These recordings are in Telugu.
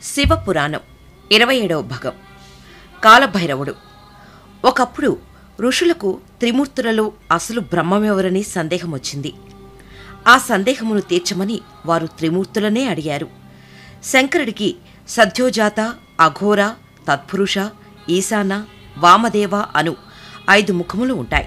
శివపురాణం ఇరవై ఏడవ భాగం కాలభైరవుడు ఒకప్పుడు ఋషులకు త్రిమూర్తులలో అసలు బ్రహ్మమెవరని సందేహం వచ్చింది ఆ సందేహమును తీర్చమని వారు త్రిమూర్తులనే అడిగారు శంకరుడికి సద్యోజాత అఘోర తత్పురుష ఈశాన వామదేవ అను ఐదు ముఖములు ఉంటాయి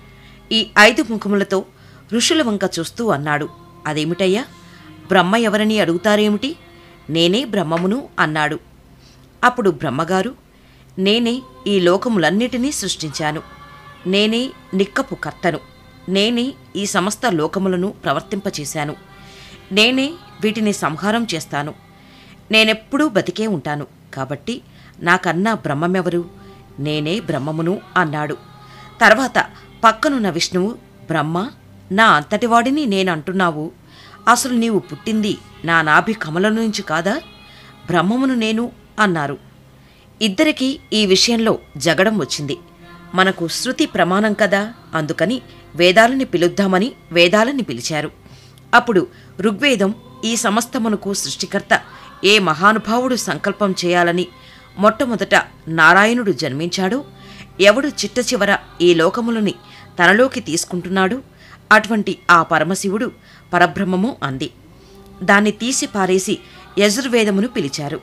ఈ ఐదు ముఖములతో ఋషుల వంక చూస్తూ అన్నాడు అదేమిటయ్యా బ్రహ్మ ఎవరని అడుగుతారేమిటి నేనే బ్రహ్మమును అన్నాడు అప్పుడు బ్రహ్మగారు నేనే ఈ లోకములన్నిటినీ సృష్టించాను నేనే నిక్కపు కర్తను నేనే ఈ సమస్త లోకములను ప్రవర్తింపచేశాను నేనే వీటిని సంహారం చేస్తాను నేనెప్పుడూ బతికే ఉంటాను కాబట్టి నాకన్నా బ్రహ్మమెవరు నేనే బ్రహ్మమును అన్నాడు తర్వాత పక్కనున్న విష్ణువు బ్రహ్మ నా అంతటివాడిని నేనంటున్నావు అసలు నీవు పుట్టింది నా నాభి కమల నుంచి కాదా బ్రహ్మమును నేను అన్నారు ఇద్దరికీ ఈ విషయంలో జగడం వచ్చింది మనకు శృతి ప్రమాణం కదా అందుకని వేదాలని పిలుద్దామని వేదాలని పిలిచారు అప్పుడు ఋగ్వేదం ఈ సమస్తమునకు సృష్టికర్త ఏ మహానుభావుడు సంకల్పం చేయాలని మొట్టమొదట నారాయణుడు జన్మించాడో ఎవడు చిట్ట చివర ఈ లోకములని తనలోకి తీసుకుంటున్నాడు అటువంటి ఆ పరమశివుడు పరబ్రహ్మము అంది దాన్ని తీసి పారేసి యజుర్వేదమును పిలిచారు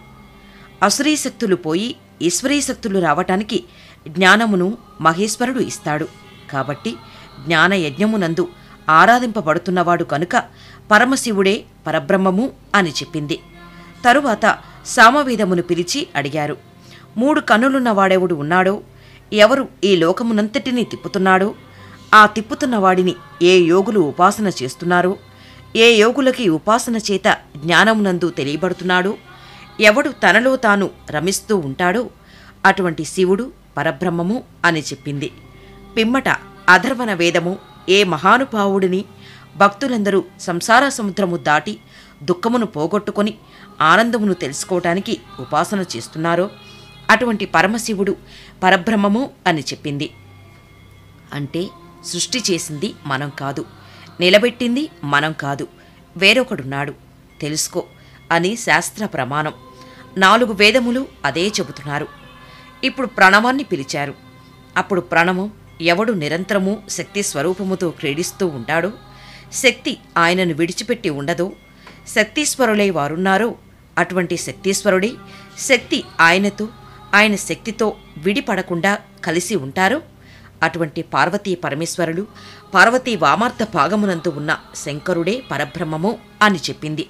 అసురీ శక్తులు పోయి ఈశ్వరీ శక్తులు రావటానికి జ్ఞానమును మహేశ్వరుడు ఇస్తాడు కాబట్టి జ్ఞాన యజ్ఞమునందు ఆరాధింపబడుతున్నవాడు కనుక పరమశివుడే పరబ్రహ్మము అని చెప్పింది తరువాత సామవేదమును పిలిచి అడిగారు మూడు కన్నులున్నవాడెవడు ఉన్నాడో ఎవరు ఈ లోకమునంతటినీ తిప్పుతున్నాడో ఆ తిప్పుతున్నవాడిని ఏ యోగులు ఉపాసన చేస్తున్నారో ఏ యోగులకి ఉపాసన చేత జ్ఞానమునందు తెలియబడుతున్నాడో ఎవడు తనలో తాను రమిస్తూ ఉంటాడో అటువంటి శివుడు పరబ్రహ్మము అని చెప్పింది పిమ్మట అధర్వణ వేదము ఏ మహానుభావుడిని భక్తులందరూ సంసార సముద్రము దాటి దుఃఖమును పోగొట్టుకొని ఆనందమును తెలుసుకోవటానికి ఉపాసన చేస్తున్నారో అటువంటి పరమశివుడు పరబ్రహ్మము అని చెప్పింది అంటే సృష్టి చేసింది మనం కాదు నిలబెట్టింది మనం కాదు వేరొకడున్నాడు తెలుసుకో అని శాస్త్ర ప్రమాణం నాలుగు వేదములు అదే చెబుతున్నారు ఇప్పుడు ప్రణవాన్ని పిలిచారు అప్పుడు ప్రణవం ఎవడు నిరంతరము శక్తి స్వరూపముతో క్రీడిస్తూ ఉంటాడో శక్తి ఆయనను విడిచిపెట్టి ఉండదో శక్తీశ్వరులై వారున్నారో అటువంటి శక్తీశ్వరుడే శక్తి ఆయనతో ఆయన శక్తితో విడిపడకుండా కలిసి ఉంటారో అటువంటి పార్వతీ పరమేశ్వరులు పార్వతీ వామార్థ భాగమునందు ఉన్న శంకరుడే పరబ్రహ్మము అని చెప్పింది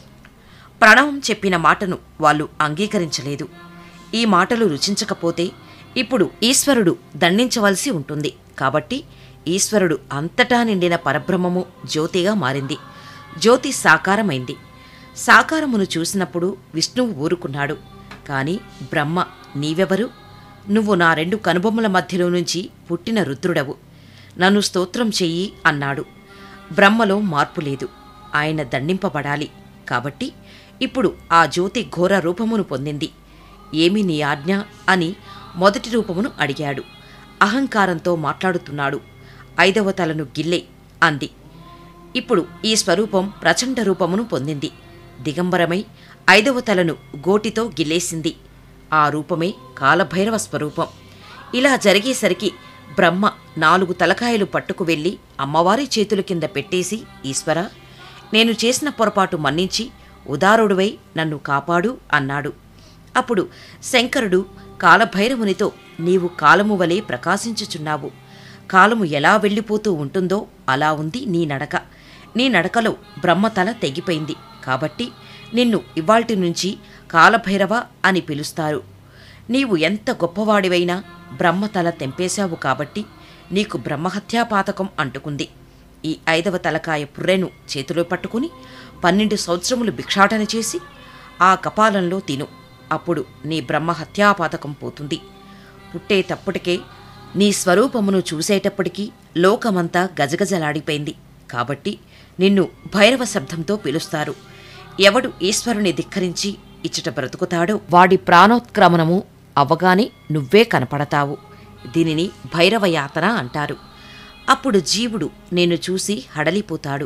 ప్రణవం చెప్పిన మాటను వాళ్ళు అంగీకరించలేదు ఈ మాటలు రుచించకపోతే ఇప్పుడు ఈశ్వరుడు దండించవలసి ఉంటుంది కాబట్టి ఈశ్వరుడు అంతటా నిండిన పరబ్రహ్మము జ్యోతిగా మారింది జ్యోతి సాకారమైంది సాకారమును చూసినప్పుడు విష్ణువు ఊరుకున్నాడు కాని బ్రహ్మ నీవెవరు నువ్వు నా రెండు కనుబొమ్మల మధ్యలో నుంచి పుట్టిన రుద్రుడవు నన్ను స్తోత్రం చెయ్యి అన్నాడు బ్రహ్మలో మార్పు లేదు ఆయన దండింపబడాలి కాబట్టి ఇప్పుడు ఆ జ్యోతి ఘోర రూపమును పొందింది ఏమి నీ ఆజ్ఞ అని మొదటి రూపమును అడిగాడు అహంకారంతో మాట్లాడుతున్నాడు ఐదవ తలను గిల్లే అంది ఇప్పుడు ఈ స్వరూపం ప్రచండ రూపమును పొందింది దిగంబరమై ఐదవ తలను గోటితో గిల్లేసింది ఆ రూపమే కాలభైరవ స్వరూపం ఇలా జరిగేసరికి బ్రహ్మ నాలుగు తలకాయలు పట్టుకు వెళ్ళి అమ్మవారి చేతుల కింద పెట్టేసి ఈశ్వర నేను చేసిన పొరపాటు మన్నించి ఉదారుడువై నన్ను కాపాడు అన్నాడు అప్పుడు శంకరుడు కాలభైరవునితో నీవు కాలము వలె ప్రకాశించుచున్నావు కాలము ఎలా వెళ్ళిపోతూ ఉంటుందో అలా ఉంది నీ నడక నీ నడకలో బ్రహ్మతల తెగిపోయింది కాబట్టి నిన్ను ఇవాల్టి నుంచి కాలభైరవ అని పిలుస్తారు నీవు ఎంత గొప్పవాడివైనా బ్రహ్మతల తెంపేశావు కాబట్టి నీకు బ్రహ్మహత్యాపాతకం అంటుకుంది ఈ ఐదవ తలకాయ పుర్రెను చేతిలో పట్టుకుని పన్నెండు సంవత్సరములు భిక్షాటన చేసి ఆ కపాలంలో తిను అప్పుడు నీ బ్రహ్మహత్యాపాతకం పోతుంది పుట్టేటప్పటికే నీ స్వరూపమును చూసేటప్పటికీ లోకమంతా గజగజలాడిపోయింది కాబట్టి నిన్ను భైరవ శబ్దంతో పిలుస్తారు ఎవడు ఈశ్వరుని ధిక్కరించి ఇచ్చట బ్రతుకుతాడో వాడి ప్రాణోత్క్రమణము అవ్వగానే నువ్వే కనపడతావు దీనిని భైరవ యాతన అంటారు అప్పుడు జీవుడు నిన్ను చూసి హడలిపోతాడు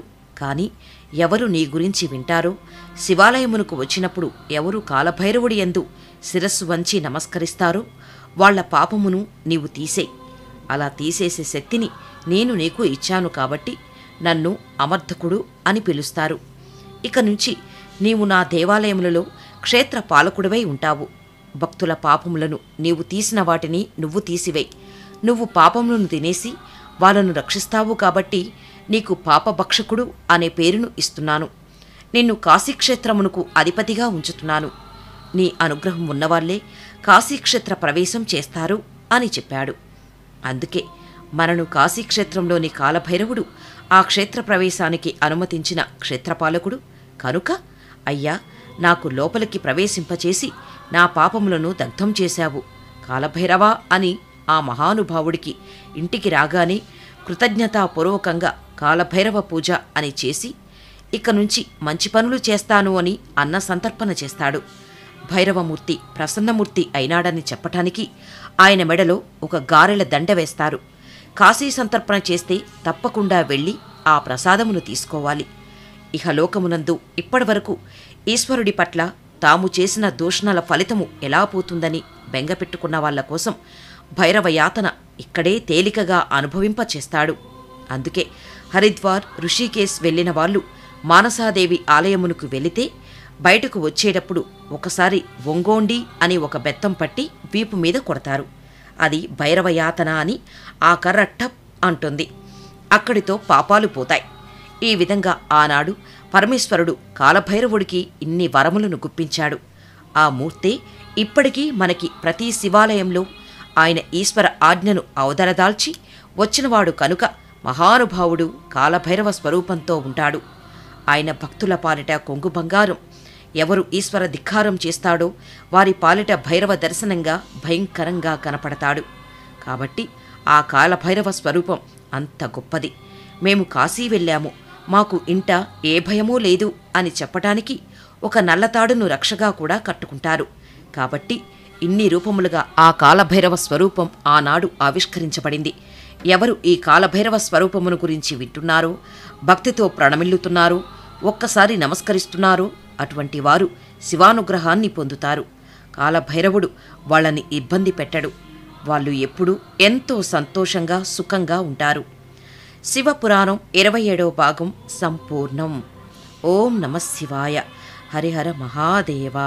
కాని ఎవరు నీ గురించి వింటారో శివాలయమునకు వచ్చినప్పుడు ఎవరు కాలభైరవుడి యందు శిరస్సు వంచి నమస్కరిస్తారో వాళ్ల పాపమును నీవు తీసే అలా తీసేసే శక్తిని నేను నీకు ఇచ్చాను కాబట్టి నన్ను అమర్ధకుడు అని పిలుస్తారు ఇక నుంచి నీవు నా దేవాలయములలో క్షేత్ర పాలకుడివై ఉంటావు భక్తుల పాపములను నీవు తీసిన వాటిని నువ్వు తీసివేయి నువ్వు పాపములను తినేసి వాళ్ళను రక్షిస్తావు కాబట్టి నీకు పాపభక్షకుడు అనే పేరును ఇస్తున్నాను నిన్ను కాశీక్షేత్రమునకు అధిపతిగా ఉంచుతున్నాను నీ అనుగ్రహం ఉన్నవాళ్లే కాశీక్షేత్ర ప్రవేశం చేస్తారు అని చెప్పాడు అందుకే మనను కాశీక్షేత్రంలోని కాలభైరవుడు ఆ క్షేత్ర ప్రవేశానికి అనుమతించిన క్షేత్రపాలకుడు కనుక అయ్యా నాకు లోపలికి ప్రవేశింపచేసి నా పాపములను దగ్ధం చేశావు కాలభైరవా అని ఆ మహానుభావుడికి ఇంటికి రాగానే కృతజ్ఞతాపూర్వకంగా కాలభైరవ పూజ అని చేసి ఇక నుంచి మంచి పనులు చేస్తాను అని అన్న సంతర్పణ చేస్తాడు భైరవమూర్తి ప్రసన్నమూర్తి అయినాడని చెప్పటానికి ఆయన మెడలో ఒక గారెల దండ వేస్తారు కాశీ సంతర్పణ చేస్తే తప్పకుండా వెళ్ళి ఆ ప్రసాదమును తీసుకోవాలి ఇహలోకమునందు ఇప్పటివరకు ఈశ్వరుడి పట్ల తాము చేసిన దూషణల ఫలితము ఎలా పోతుందని బెంగపెట్టుకున్న వాళ్ల కోసం భైరవ యాతన ఇక్కడే తేలికగా అనుభవింపచేస్తాడు అందుకే హరిద్వార్ ఋషికేశ్ వెళ్ళిన వాళ్ళు మానసాదేవి ఆలయమునకు వెళితే బయటకు వచ్చేటప్పుడు ఒకసారి ఒంగోండి అని ఒక బెత్తం పట్టి వీపు మీద కొడతారు అది భైరవ యాతన అని ఆ కర్ర టప్ అంటుంది అక్కడితో పాపాలు పోతాయి ఈ విధంగా ఆనాడు పరమేశ్వరుడు కాలభైరవుడికి ఇన్ని వరములను గుప్పించాడు ఆ మూర్తే ఇప్పటికీ మనకి ప్రతి శివాలయంలో ఆయన ఈశ్వర ఆజ్ఞను అవదలదాల్చి వచ్చినవాడు కనుక మహానుభావుడు కాలభైరవ స్వరూపంతో ఉంటాడు ఆయన భక్తుల పాలిట కొంగు బంగారం ఎవరు ఈశ్వర ధిక్కారం చేస్తాడో వారి పాలిట భైరవ దర్శనంగా భయంకరంగా కనపడతాడు కాబట్టి ఆ కాలభైరవ స్వరూపం అంత గొప్పది మేము కాశీ వెళ్ళాము మాకు ఇంట ఏ భయమూ లేదు అని చెప్పటానికి ఒక నల్లతాడును రక్షగా కూడా కట్టుకుంటారు కాబట్టి ఇన్ని రూపములుగా ఆ కాలభైరవ స్వరూపం ఆనాడు ఆవిష్కరించబడింది ఎవరు ఈ కాలభైరవ స్వరూపమును గురించి వింటున్నారో భక్తితో ప్రణమిల్లుతున్నారో ఒక్కసారి నమస్కరిస్తున్నారో అటువంటి వారు శివానుగ్రహాన్ని పొందుతారు కాలభైరవుడు వాళ్ళని ఇబ్బంది పెట్టడు వాళ్ళు ఎప్పుడూ ఎంతో సంతోషంగా సుఖంగా ఉంటారు శివపురాణం ఇరవై ఏడవ భాగం సంపూర్ణం ఓం నమ శివాయ హరిహర మహాదేవా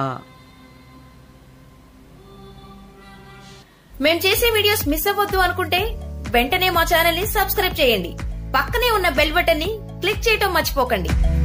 మేం చేసే వీడియోస్ మిస్ అవ్వద్దు అనుకుంటే వెంటనే మా ఛానల్ ని సబ్స్క్రైబ్ చేయండి పక్కనే ఉన్న బెల్ బటన్ ని క్లిక్ చేయటం మర్చిపోకండి